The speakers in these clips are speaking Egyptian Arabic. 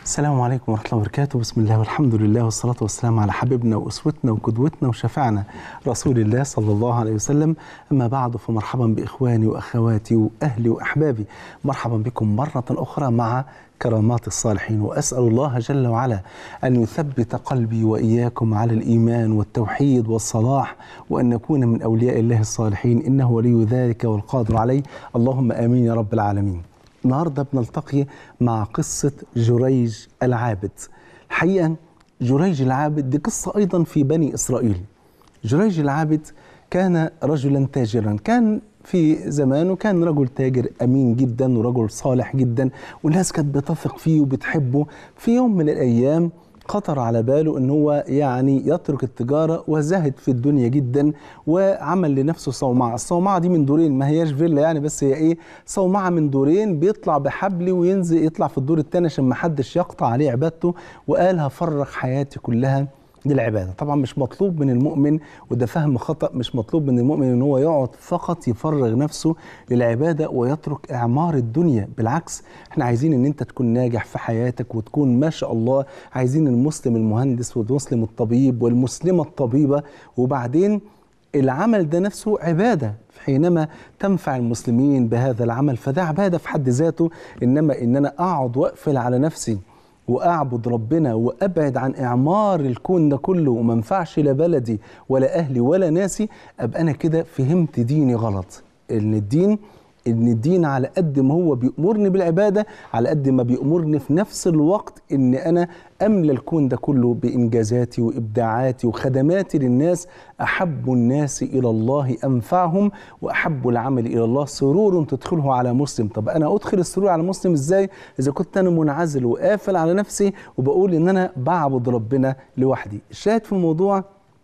السلام عليكم ورحمة الله وبركاته بسم الله والحمد لله والصلاة والسلام على حبيبنا وأسوتنا وقدوتنا وشفعنا رسول الله صلى الله عليه وسلم أما بعد فمرحبا بإخواني وأخواتي وأهلي وأحبابي مرحبا بكم مرة أخرى مع كرامات الصالحين وأسأل الله جل وعلا أن يثبت قلبي وإياكم على الإيمان والتوحيد والصلاح وأن نكون من أولياء الله الصالحين إنه ولي ذلك والقادر عليه اللهم آمين يا رب العالمين النهارده بنلتقي مع قصة جريج العابد. الحقيقة جريج العابد دي قصة أيضا في بني إسرائيل. جريج العابد كان رجلا تاجرا، كان في زمانه كان رجل تاجر أمين جدا ورجل صالح جدا والناس كانت بتثق فيه وبتحبه. في يوم من الأيام خطر على باله ان هو يعني يترك التجاره وزهد في الدنيا جدا وعمل لنفسه صومعه، الصومعه دي من دورين ما هياش فيلا يعني بس هي ايه؟ صومعه من دورين بيطلع بحبل وينزل يطلع في الدور الثاني عشان ما حدش يقطع عليه عبادته وقال هفرغ حياتي كلها للعباده، طبعا مش مطلوب من المؤمن وده فهم خطا مش مطلوب من المؤمن ان هو يقعد فقط يفرغ نفسه للعباده ويترك اعمار الدنيا، بالعكس احنا عايزين ان انت تكون ناجح في حياتك وتكون ما شاء الله عايزين المسلم المهندس والمسلم الطبيب والمسلمه الطبيبه وبعدين العمل ده نفسه عباده حينما تنفع المسلمين بهذا العمل فده عباده في حد ذاته انما ان انا اقعد واقفل على نفسي واعبد ربنا وابعد عن اعمار الكون ده كله وما انفعش لا بلدي ولا اهلي ولا ناسي ابقى انا كده فهمت ديني غلط ان الدين ان الدين على قد ما هو بيأمرني بالعباده على قد ما بيأمرني في نفس الوقت ان انا املى الكون ده كله بانجازاتي وابداعاتي وخدماتي للناس احب الناس الى الله انفعهم واحب العمل الى الله سرور تدخله على مسلم طب انا ادخل السرور على مسلم ازاي اذا كنت انا منعزل وقافل على نفسي وبقول ان انا بعبد ربنا لوحدي الشاهد في الموضوع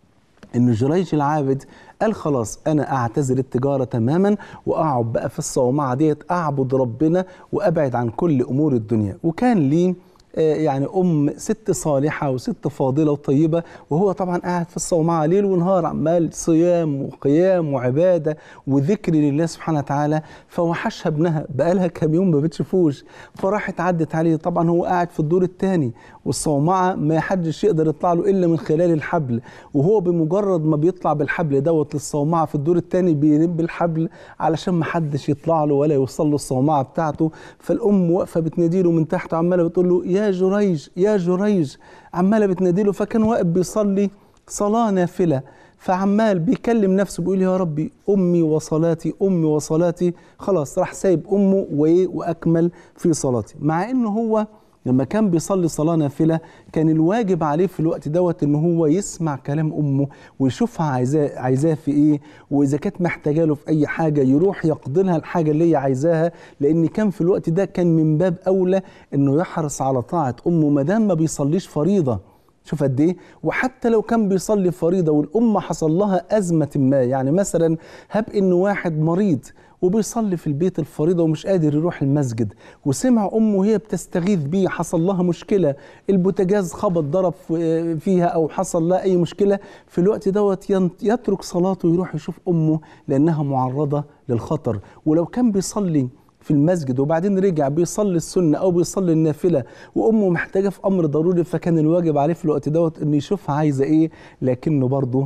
ان جريج العابد قال خلاص انا اعتزل التجاره تماما واقعد بقى في الصومعه ديت اعبد ربنا وابعد عن كل امور الدنيا وكان لي يعني ام ست صالحه وست فاضله وطيبه وهو طبعا قاعد في الصومعه ليل ونهار عمال صيام وقيام وعباده وذكر لله سبحانه وتعالى فوحشها ابنها بقالها كام يوم ما بتشوفوش فراحت عدت عليه طبعا هو قاعد في الدور الثاني والصومعه ما حدش يقدر يطلع له الا من خلال الحبل وهو بمجرد ما بيطلع بالحبل دوت للصومعه في الدور الثاني بيرب الحبل علشان ما حدش يطلع له ولا يوصل له الصومعه بتاعته فالام واقفه بتناديله من تحت عماله بتقول له يا جريج يا جريج عماله بتناديله فكان واقف بيصلي صلاه نافله فعمال بيكلم نفسه بيقول يا ربي امي وصلاتي امي وصلاتي خلاص راح سايب امه وايه واكمل في صلاتي مع انه هو لما كان بيصلي صلاة نافلة كان الواجب عليه في الوقت دوت ان هو يسمع كلام امه ويشوفها عايزاه عايزاه في ايه واذا كانت محتاجه له في اي حاجه يروح يقضي لها الحاجه اللي هي عايزاها لان كان في الوقت ده كان من باب اولى انه يحرص على طاعه امه ما دام ما بيصليش فريضه شوف قد ايه وحتى لو كان بيصلي فريضه والامه حصل لها ازمه ما يعني مثلا هب انه واحد مريض وبيصلي في البيت الفريضة ومش قادر يروح المسجد وسمع أمه وهي بتستغيث بيه حصل لها مشكلة البوتاجاز خبط ضرب فيها أو حصل لها أي مشكلة في الوقت دوت يترك صلاته ويروح يشوف أمه لأنها معرضة للخطر ولو كان بيصلي في المسجد وبعدين رجع بيصلي السنة أو بيصلي النافلة وأمه محتاجة في أمر ضروري فكان الواجب عليه في الوقت دوت إنه يشوفها عايزة إيه لكنه برضه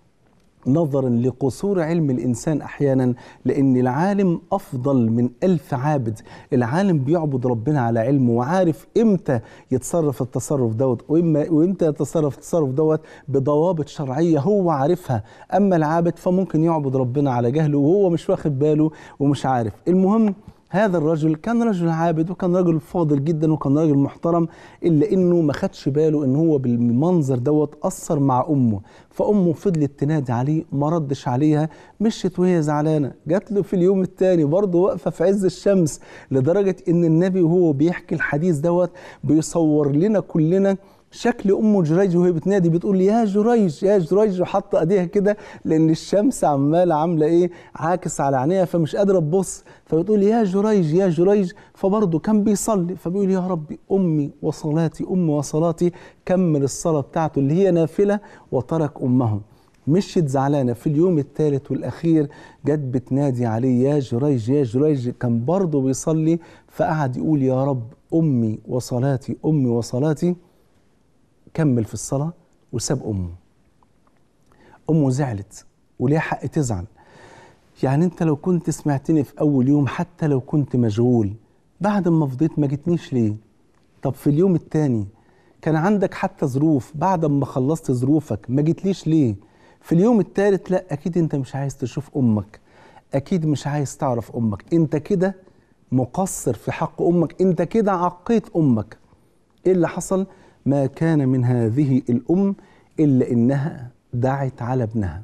نظرا لقصور علم الإنسان أحيانا لأن العالم أفضل من ألف عابد العالم بيعبد ربنا على علمه وعارف إمتى يتصرف التصرف دوت وإمتى يتصرف التصرف دوت بضوابط شرعية هو عارفها أما العابد فممكن يعبد ربنا على جهله وهو مش واخد باله ومش عارف المهم هذا الرجل كان رجل عابد وكان رجل فاضل جدا وكان راجل محترم الا انه ما خدش باله ان هو بالمنظر دوت اثر مع امه فامه فضلت تنادي عليه ما ردش عليها مشيت وهي زعلانه جات له في اليوم الثاني برضه واقفه في عز الشمس لدرجه ان النبي وهو بيحكي الحديث دوت بيصور لنا كلنا شكل ام جريج وهي بتنادي بتقول يا جريج يا جريج وحاطه ايديها كده لان الشمس عماله عامله ايه عاكس على عينيها فمش قادره تبص فبتقول يا جريج يا جريج فبرضه كان بيصلي فبيقول يا ربي امي وصلاتي امي وصلاتي كمل الصلاه بتاعته اللي هي نافله وترك امه مشيت زعلانه في اليوم الثالث والاخير جت بتنادي عليه يا جريج يا جريج كان برضه بيصلي فقعد يقول يا رب أمي وصلاتي أمي وصلاتي كمل في الصلاة وساب أمه أمه زعلت وليها حق تزعل يعني أنت لو كنت سمعتني في أول يوم حتى لو كنت مشغول بعد ما فضيت ما جتنيش ليه طب في اليوم التاني كان عندك حتى ظروف بعد ما خلصت ظروفك ما جيتليش ليه في اليوم التالت لا أكيد أنت مش عايز تشوف أمك أكيد مش عايز تعرف أمك أنت كده مقصر في حق أمك أنت كده عقيت أمك إيه اللي حصل ما كان من هذه الأم إلا إنها دعت على ابنها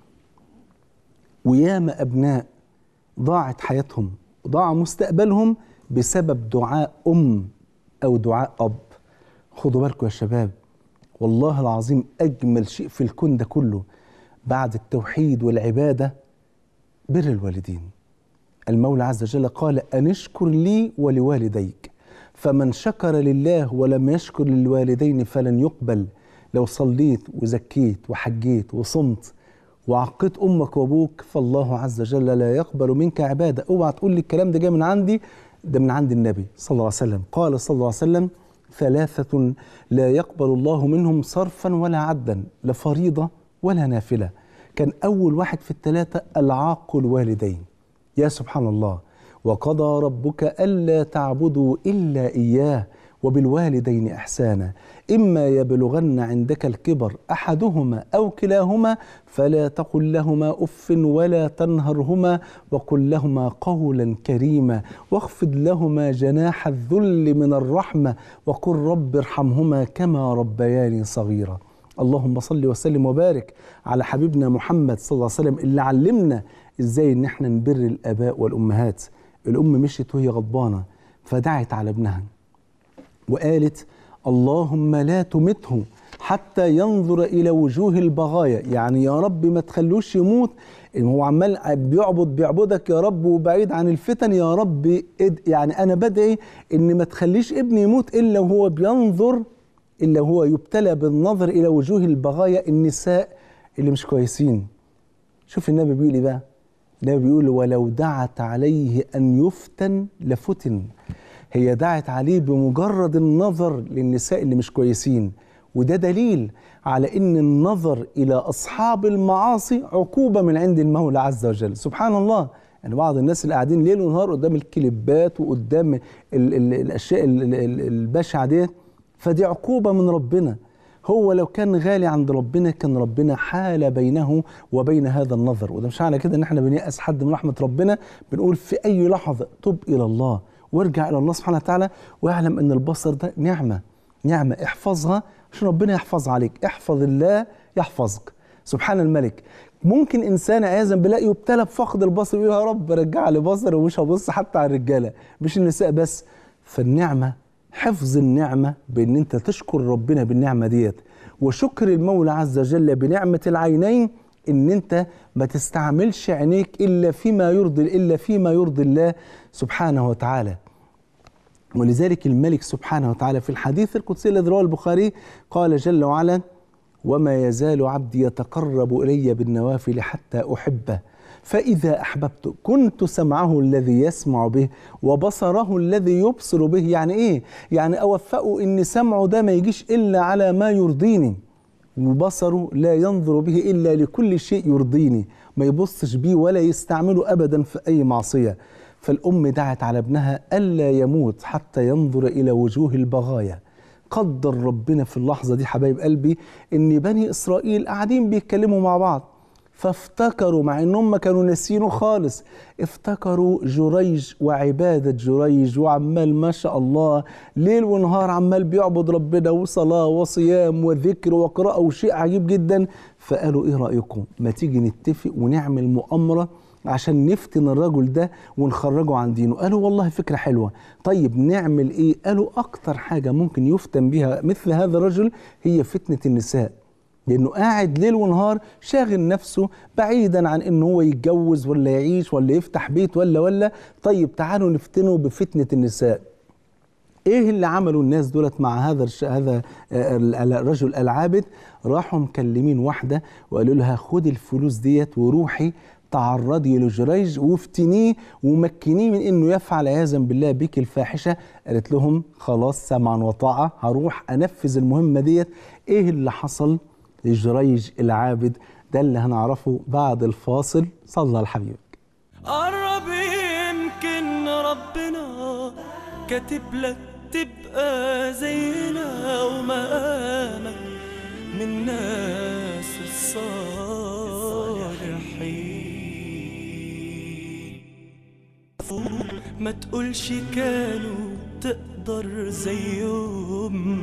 وياما أبناء ضاعت حياتهم وضاع مستقبلهم بسبب دعاء أم أو دعاء أب خدوا بالكم يا شباب والله العظيم أجمل شيء في الكون ده كله بعد التوحيد والعبادة بر الوالدين المولى عز وجل قال أن اشكر لي ولوالديك فمن شكر لله ولم يشكر للوالدين فلن يقبل لو صليت وزكيت وحجيت وصمت وعقيت امك وابوك فالله عز وجل لا يقبل منك عباده اوعى تقول لي الكلام ده جاي من عندي ده من عند النبي صلى الله عليه وسلم قال صلى الله عليه وسلم ثلاثة لا يقبل الله منهم صرفا ولا عدا لا فريضة ولا نافلة كان أول واحد في الثلاثة العاق الوالدين يا سبحان الله وقضى ربك ألا تعبدوا إلا إياه وبالوالدين إحسانا إما يبلغن عندك الكبر أحدهما أو كلاهما فلا تقل لهما أف ولا تنهرهما وقل لهما قولا كريما واخفض لهما جناح الذل من الرحمة وقل رب ارحمهما كما ربياني صغيرا اللهم صل وسلم وبارك على حبيبنا محمد صلى الله عليه وسلم اللي علمنا ازاي ان احنا نبر الاباء والامهات الام مشيت وهي غضبانه فدعت على ابنها وقالت اللهم لا تمته حتى ينظر الى وجوه البغايا يعني يا رب ما تخلوش يموت هو عمال بيعبد بيعبدك يا رب وبعيد عن الفتن يا رب يعني انا بدعي ان ما تخليش ابني يموت الا وهو بينظر الا هو يبتلى بالنظر الى وجوه البغايا النساء اللي مش كويسين شوف النبي بيقول ايه بقى النبي بيقول ولو دعت عليه ان يفتن لفتن هي دعت عليه بمجرد النظر للنساء اللي مش كويسين وده دليل على ان النظر الى اصحاب المعاصي عقوبه من عند المولى عز وجل سبحان الله يعني بعض الناس اللي قاعدين ليل ونهار قدام الكليبات وقدام ال ال الاشياء البشعه ديت فدي عقوبه من ربنا هو لو كان غالي عند ربنا كان ربنا حال بينه وبين هذا النظر وده مش معنى كده ان احنا بنيأس حد من رحمه ربنا بنقول في اي لحظه تب الى الله وارجع الى الله سبحانه وتعالى واعلم ان البصر ده نعمه نعمه احفظها عشان ربنا يحفظ عليك احفظ الله يحفظك سبحان الملك ممكن انسان عياذا بالله يبتلى بفقد البصر يقول يا رب رجع لي بصري ومش هبص حتى على الرجاله مش النساء بس فالنعمه حفظ النعمه بان انت تشكر ربنا بالنعمه ديت وشكر المولى عز وجل بنعمه العينين ان انت ما تستعملش عينيك الا فيما يرضي الا فيما يرضي الله سبحانه وتعالى ولذلك الملك سبحانه وتعالى في الحديث القدسي الذي رواه البخاري قال جل وعلا وما يزال عبدي يتقرب الي بالنوافل حتى احبه فاذا احببت كنت سمعه الذي يسمع به وبصره الذي يبصر به يعني ايه يعني اوفقه ان سمعه ده ما يجيش الا على ما يرضيني وبصره لا ينظر به الا لكل شيء يرضيني ما يبصش بيه ولا يستعمله ابدا في اي معصيه فالام دعت على ابنها الا يموت حتى ينظر الى وجوه البغايا قدر ربنا في اللحظه دي حبايب قلبي ان بني اسرائيل قاعدين بيتكلموا مع بعض فافتكروا مع ان هم كانوا ناسينه خالص افتكروا جريج وعباده جريج وعمال ما شاء الله ليل ونهار عمال بيعبد ربنا وصلاه وصيام وذكر وقراءه وشيء عجيب جدا فقالوا ايه رايكم ما تيجي نتفق ونعمل مؤامره عشان نفتن الرجل ده ونخرجه عن دينه قالوا والله فكرة حلوة طيب نعمل ايه قالوا اكتر حاجة ممكن يفتن بها مثل هذا الرجل هي فتنة النساء لانه قاعد ليل ونهار شاغل نفسه بعيدا عن ان هو يتجوز ولا يعيش ولا يفتح بيت ولا ولا طيب تعالوا نفتنه بفتنة النساء ايه اللي عملوا الناس دولت مع هذا الش... هذا الرجل العابد راحوا مكلمين واحده وقالوا لها خدي الفلوس ديت وروحي تعرضي لجريج وافتنيه ومكنيه من انه يفعل عياذا بالله بك الفاحشه قالت لهم خلاص سمعا وطاعه هروح انفذ المهمه ديت ايه اللي حصل لجريج العابد ده اللي هنعرفه بعد الفاصل صلى على حبيبك قرب يمكن ربنا كاتب لك تبقى زينا ومقامك من ناس الصالحين ما تقولش كانوا تقدر زيهم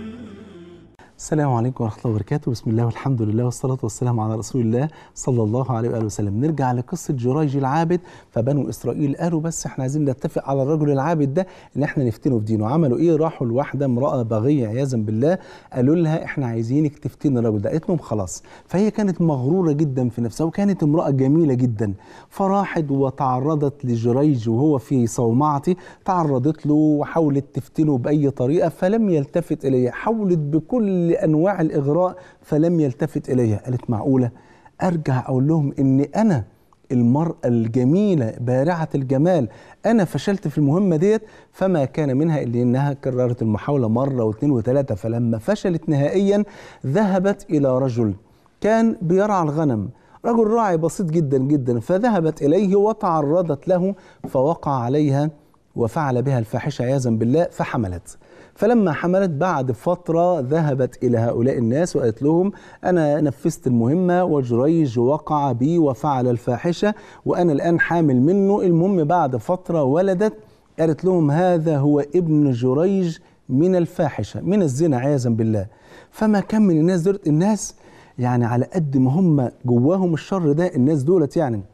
السلام عليكم ورحمة الله وبركاته بسم الله والحمد لله والصلاة والسلام على رسول الله صلى الله عليه وآله وسلم نرجع لقصة جريج العابد فبنو إسرائيل قالوا بس احنا عايزين نتفق على الرجل العابد ده إن احنا نفتنه في دينه عملوا إيه راحوا لواحدة امرأة بغية عياذا بالله قالوا لها احنا عايزينك تفتني الرجل ده قالت لهم خلاص فهي كانت مغرورة جدا في نفسها وكانت امرأة جميلة جدا فراحت وتعرضت لجريج وهو في صومعته تعرضت له وحاولت تفتنه بأي طريقة فلم يلتفت إليها حاولت بكل انواع الاغراء فلم يلتفت اليها قالت معقوله ارجع اقول لهم ان انا المرأة الجميلة بارعة الجمال أنا فشلت في المهمة ديت فما كان منها إلا أنها كررت المحاولة مرة واثنين وثلاثة فلما فشلت نهائيا ذهبت إلى رجل كان بيرعى الغنم رجل راعي بسيط جدا جدا فذهبت إليه وتعرضت له فوقع عليها وفعل بها الفاحشة عياذا بالله فحملت فلما حملت بعد فترة ذهبت إلى هؤلاء الناس وقالت لهم أنا نفذت المهمة وجريج وقع بي وفعل الفاحشة وأنا الآن حامل منه المهم بعد فترة ولدت قالت لهم هذا هو ابن جريج من الفاحشة من الزنا عياذا بالله فما كان من الناس دول الناس يعني على قد ما هم جواهم الشر ده الناس دولت يعني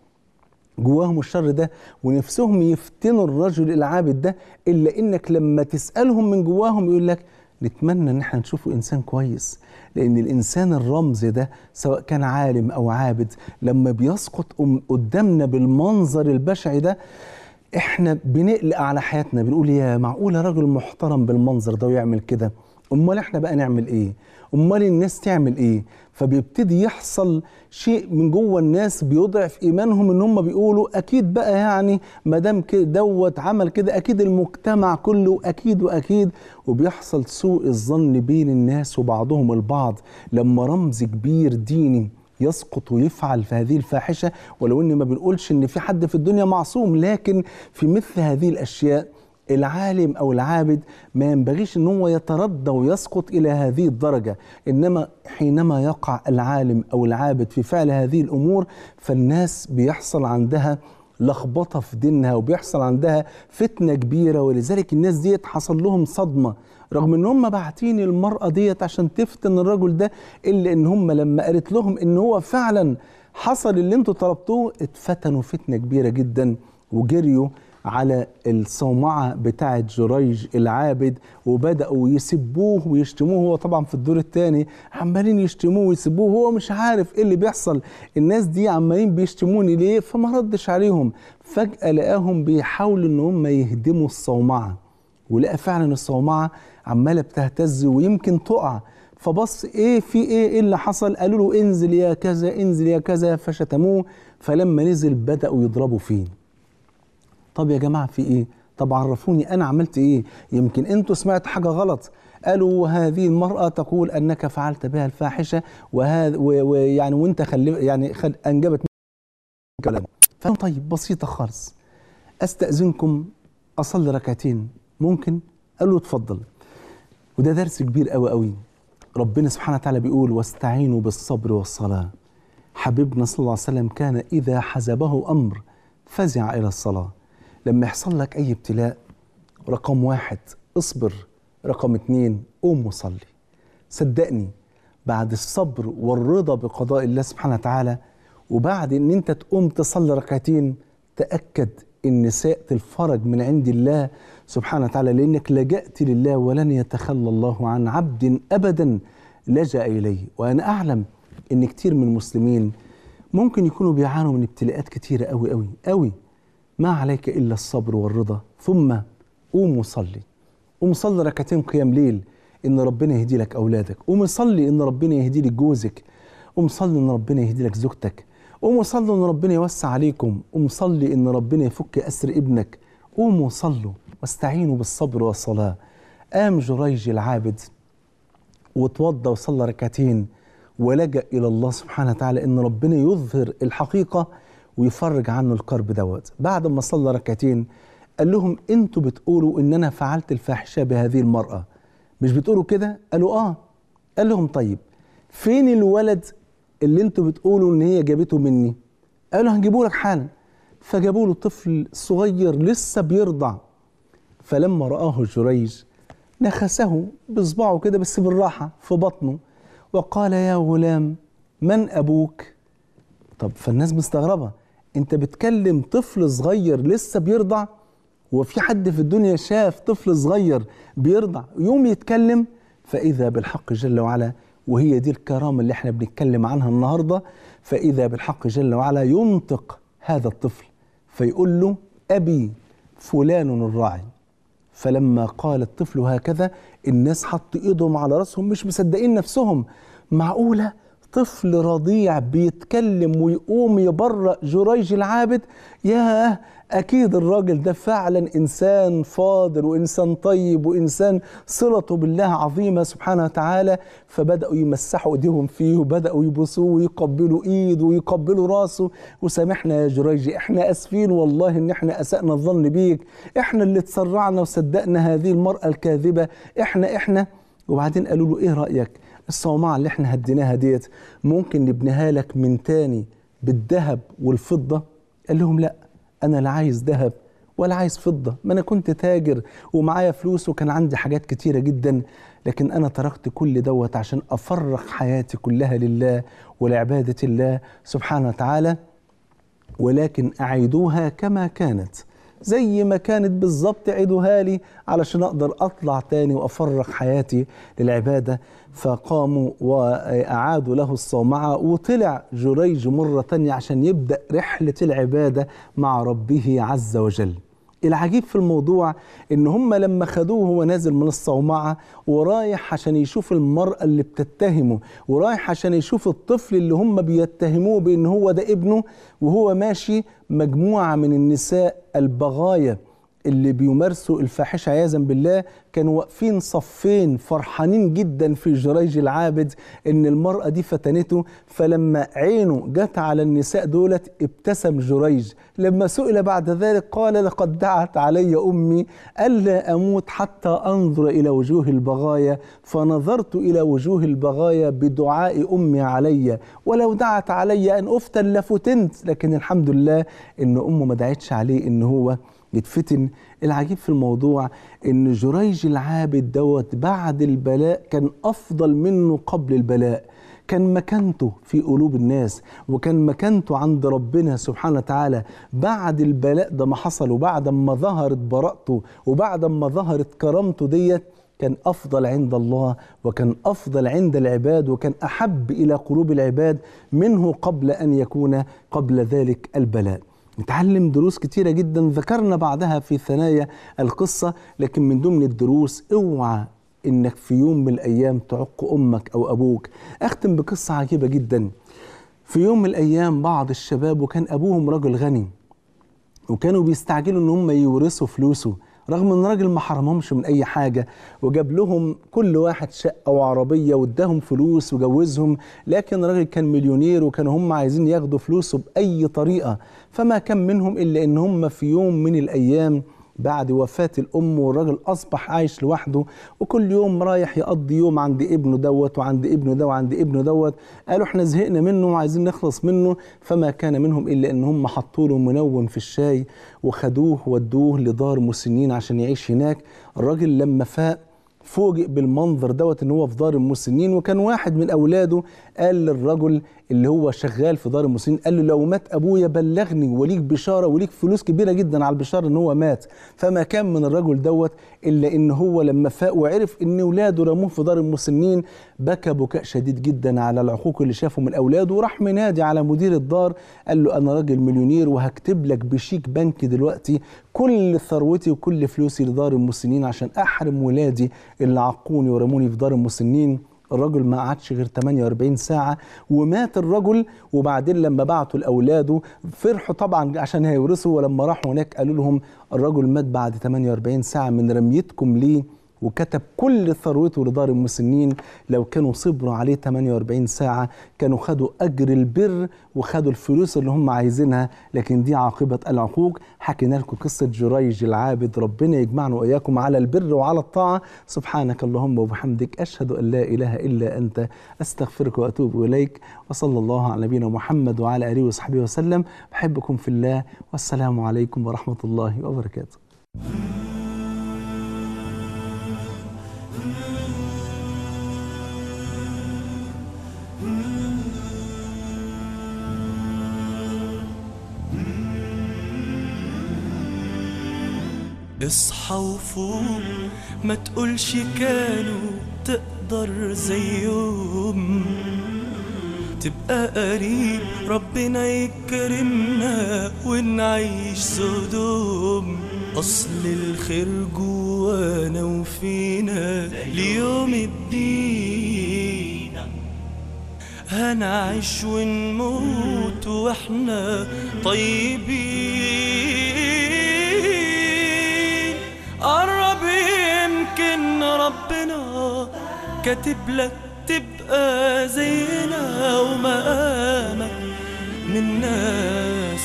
جواهم الشر ده ونفسهم يفتنوا الرجل العابد ده الا انك لما تسالهم من جواهم يقول لك نتمنى ان احنا نشوفه انسان كويس لان الانسان الرمز ده سواء كان عالم او عابد لما بيسقط قدامنا بالمنظر البشع ده احنا بنقلق على حياتنا بنقول يا معقوله رجل محترم بالمنظر ده ويعمل كده امال احنا بقى نعمل ايه امال الناس تعمل ايه فبيبتدي يحصل شيء من جوه الناس بيضعف ايمانهم ان هم بيقولوا اكيد بقى يعني ما دام كده دوت عمل كده اكيد المجتمع كله اكيد واكيد وبيحصل سوء الظن بين الناس وبعضهم البعض لما رمز كبير ديني يسقط ويفعل في هذه الفاحشه ولو ان ما بنقولش ان في حد في الدنيا معصوم لكن في مثل هذه الاشياء العالم او العابد ما ينبغيش ان هو يتردى ويسقط الى هذه الدرجه انما حينما يقع العالم او العابد في فعل هذه الامور فالناس بيحصل عندها لخبطه في دينها وبيحصل عندها فتنه كبيره ولذلك الناس ديت حصل لهم صدمه رغم ان هم باعتين المراه ديت عشان تفتن الرجل ده الا ان هم لما قالت لهم ان هو فعلا حصل اللي انتوا طلبتوه اتفتنوا فتنه كبيره جدا وجريوا على الصومعة بتاعة جريج العابد وبدأوا يسبوه ويشتموه هو طبعا في الدور الثاني عمالين يشتموه ويسبوه هو مش عارف ايه اللي بيحصل الناس دي عمالين بيشتموني ليه فما ردش عليهم فجأة لقاهم بيحاولوا ان هم يهدموا الصومعة ولقى فعلا الصومعة عمالة بتهتز ويمكن تقع فبص ايه في ايه ايه اللي حصل قالوا له انزل يا كذا انزل يا كذا فشتموه فلما نزل بدأوا يضربوا فيه طب يا جماعه في ايه؟ طب عرفوني انا عملت ايه؟ يمكن انتوا سمعت حاجه غلط قالوا هذه المرأة تقول أنك فعلت بها الفاحشة وهذا ويعني وأنت خلي يعني خل أنجبت كلام طيب بسيطة خالص أستأذنكم أصلي ركعتين ممكن؟ قال له اتفضل وده درس كبير قوي قوي ربنا سبحانه وتعالى بيقول واستعينوا بالصبر والصلاة حبيبنا صلى الله عليه وسلم كان إذا حزبه أمر فزع إلى الصلاة لما يحصل لك أي ابتلاء رقم واحد اصبر رقم اتنين قوم وصلي صدقني بعد الصبر والرضا بقضاء الله سبحانه وتعالى وبعد ان انت تقوم تصلي ركعتين تأكد ان ساءت الفرج من عند الله سبحانه وتعالى لانك لجأت لله ولن يتخلى الله عن عبد ابدا لجأ اليه وانا اعلم ان كتير من المسلمين ممكن يكونوا بيعانوا من ابتلاءات كتيره قوي قوي قوي ما عليك الا الصبر والرضا ثم قوم وصلي قوم صلي ركعتين قيام ليل ان ربنا يهدي لك اولادك قوم صلي ان ربنا يهدي لك جوزك قوم صلي ان ربنا يهدي لك زوجتك قوموا صلوا ان ربنا يوسع عليكم قوم صلي ان ربنا يفك اسر ابنك قوموا صلوا واستعينوا بالصبر والصلاه قام جريج العابد وتوضى وصلى ركعتين ولجأ إلى الله سبحانه وتعالى إن ربنا يظهر الحقيقة ويفرج عنه الكرب دوت بعد ما صلى ركعتين قال لهم انتوا بتقولوا ان انا فعلت الفاحشه بهذه المراه مش بتقولوا كده قالوا اه قال لهم طيب فين الولد اللي انتوا بتقولوا ان هي جابته مني قالوا هنجيبه لك حالا فجابوا له طفل صغير لسه بيرضع فلما رآه جريج نخسه بصباعه كده بس بالراحة في بطنه وقال يا غلام من أبوك طب فالناس مستغربة انت بتكلم طفل صغير لسه بيرضع وفي حد في الدنيا شاف طفل صغير بيرضع يوم يتكلم فإذا بالحق جل وعلا وهي دي الكرامة اللي احنا بنتكلم عنها النهاردة فإذا بالحق جل وعلا ينطق هذا الطفل فيقول له أبي فلان الراعي فلما قال الطفل هكذا الناس حطوا ايدهم على راسهم مش مصدقين نفسهم معقولة طفل رضيع بيتكلم ويقوم يبرأ جريج العابد ياه أكيد الراجل ده فعلا إنسان فاضل وإنسان طيب وإنسان صلته بالله عظيمة سبحانه وتعالى فبدأوا يمسحوا إيديهم فيه وبدأوا يبوسوه ويقبلوا إيده ويقبلوا راسه وسامحنا يا جريج إحنا أسفين والله إن إحنا أسأنا الظن بيك إحنا اللي تسرعنا وصدقنا هذه المرأة الكاذبة إحنا إحنا وبعدين قالوا له إيه رأيك الصومعة اللي إحنا هديناها ديت ممكن نبنيها لك من تاني بالذهب والفضة قال لهم لأ انا لا عايز ذهب ولا عايز فضه ما انا كنت تاجر ومعايا فلوس وكان عندي حاجات كتيره جدا لكن انا تركت كل دوت عشان افرغ حياتي كلها لله ولعباده الله سبحانه وتعالى ولكن اعيدوها كما كانت زي ما كانت بالظبط عيدوها لي علشان اقدر اطلع تاني وافرغ حياتي للعباده فقاموا واعادوا له الصومعه وطلع جريج مره تانية عشان يبدا رحله العباده مع ربه عز وجل. العجيب في الموضوع ان هم لما خدوه وهو نازل من الصومعه ورايح عشان يشوف المراه اللي بتتهمه ورايح عشان يشوف الطفل اللي هم بيتهموه بان هو ده ابنه وهو ماشي مجموعه من النساء البغايا اللي بيمارسوا الفاحشه عياذا بالله كانوا واقفين صفين فرحانين جدا في جريج العابد ان المراه دي فتنته فلما عينه جت على النساء دولت ابتسم جريج لما سئل بعد ذلك قال لقد دعت علي امي الا اموت حتى انظر الى وجوه البغايا فنظرت الى وجوه البغايا بدعاء امي علي ولو دعت علي ان افتن لفتنت لكن الحمد لله ان امه ما دعتش عليه ان هو يتفتن العجيب في الموضوع ان جريج العابد دوت بعد البلاء كان افضل منه قبل البلاء كان مكانته في قلوب الناس وكان مكانته عند ربنا سبحانه وتعالى بعد البلاء ده ما حصل وبعد ما ظهرت براءته وبعد ما ظهرت كرامته ديت كان افضل عند الله وكان افضل عند العباد وكان احب الى قلوب العباد منه قبل ان يكون قبل ذلك البلاء نتعلم دروس كتيرة جدا ذكرنا بعدها في ثنايا القصة لكن من ضمن الدروس اوعى انك في يوم من الايام تعق امك او ابوك اختم بقصة عجيبة جدا في يوم من الايام بعض الشباب وكان ابوهم رجل غني وكانوا بيستعجلوا ان هم يورثوا فلوسه رغم ان الراجل ما حرمهمش من اي حاجه وجاب لهم كل واحد شقه وعربيه واداهم فلوس وجوزهم لكن الراجل كان مليونير وكانوا هم عايزين ياخدوا فلوسه باي طريقه فما كان منهم الا ان هم في يوم من الايام بعد وفاة الأم والراجل أصبح عايش لوحده وكل يوم رايح يقضي يوم عند ابنه دوت وعند ابنه ده وعند ابنه دوت قالوا احنا زهقنا منه وعايزين نخلص منه فما كان منهم إلا إن هم حطوا له منوم في الشاي وخدوه ودوه لدار مسنين عشان يعيش هناك الراجل لما فاق فوجئ بالمنظر دوت ان هو في دار المسنين وكان واحد من اولاده قال للرجل اللي هو شغال في دار المسنين قال له لو مات ابويا بلغني وليك بشاره وليك فلوس كبيره جدا على البشاره ان هو مات فما كان من الرجل دوت الا ان هو لما فاق وعرف ان اولاده رموه في دار المسنين بكى بكاء شديد جدا على العقوق اللي شافه من اولاده وراح منادي على مدير الدار قال له انا راجل مليونير وهكتب لك بشيك بنكي دلوقتي كل ثروتي وكل فلوسي لدار المسنين عشان احرم ولادي اللي عقوني ورموني في دار المسنين الرجل ما قعدش غير 48 ساعة ومات الرجل وبعدين لما بعتوا لأولاده فرحوا طبعا عشان هيورثوا ولما راحوا هناك قالوا لهم الرجل مات بعد 48 ساعة من رميتكم ليه وكتب كل ثروته لدار المسنين لو كانوا صبروا عليه 48 ساعة كانوا خدوا أجر البر وخدوا الفلوس اللي هم عايزينها لكن دي عاقبة العقوق حكينا لكم قصة جريج العابد ربنا يجمعنا وإياكم على البر وعلى الطاعة سبحانك اللهم وبحمدك أشهد أن لا إله إلا أنت أستغفرك وأتوب إليك وصلى الله على نبينا محمد وعلى آله وصحبه وسلم بحبكم في الله والسلام عليكم ورحمة الله وبركاته اصحى وفوق ما تقولش كانوا تقدر زيهم تبقى قريب ربنا يكرمنا ونعيش سدوم أصل الخير جوانا وفينا ليوم الدين هنعيش ونموت واحنا طيبين قرب يمكن ربنا كاتب لك تبقى زينا ومقامك من الناس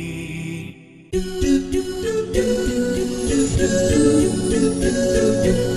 الصالحين